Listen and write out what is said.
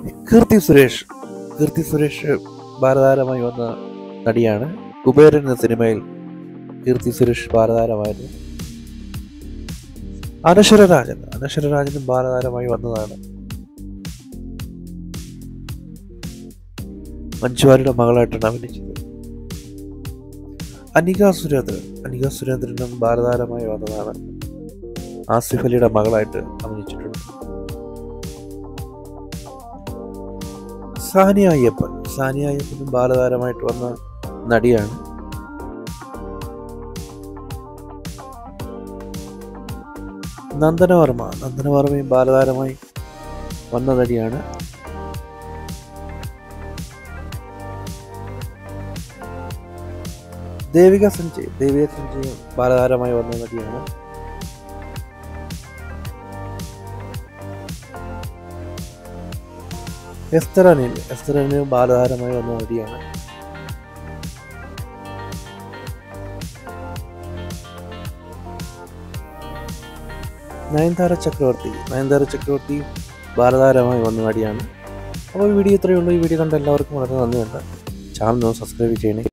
കീർത്തി സുരേഷ് കീർത്തി സുരേഷ് ബാലതാരമായി വന്ന നടിയാണ് കുബേരൻ എന്ന സിനിമയിൽ കീർത്തി സുരേഷ് ബാലതാരമായിരുന്നു അനശ്വരരാജൻ അനശ്വരരാജനും ബാലതാരമായി വന്നതാണ് മഞ്ജുവാരിയുടെ മകളായിട്ടാണ് അഭിനയിച്ചത് അനിക സുരേന്ദ്രൻ അനിക സുരേന്ദ്രനും ബാലതാരമായി വന്നതാണ് ആസിഫ് അലിയുടെ മകളായിട്ട് അഭിനയിച്ചിട്ടുണ്ട് സാനിയ അയ്യപ്പൻ സാനിയ അയ്യപ്പനും ബാലതാരമായിട്ട് വന്ന നടിയാണ് നന്ദനവർമ്മ നന്ദനവർമ്മയും ബാലതാരമായി വന്ന നടിയാണ് ദേവിക സഞ്ജയ് ദേവിക സഞ്ജയ് ബാലതാരമായി വന്ന നടിയാണ് എസ്തർ അനിൽ എസ്തർ അനിൽ ബാലതാരമായി വന്ന നടിയാണ് നയൻതാര ചക്രവർത്തി നയൻതാര ചക്രവർത്തി ബാലതാരമായി വന്ന നടിയാണ് അപ്പോൾ ഈ വീഡിയോ ഇത്രയേ ഉള്ളൂ ഈ വീഡിയോ കണ്ട എല്ലാവർക്കും വളരെ നന്ദിയുണ്ട് ചാനൽ ഒന്ന് സബ്സ്ക്രൈബ് ചെയ്യണേ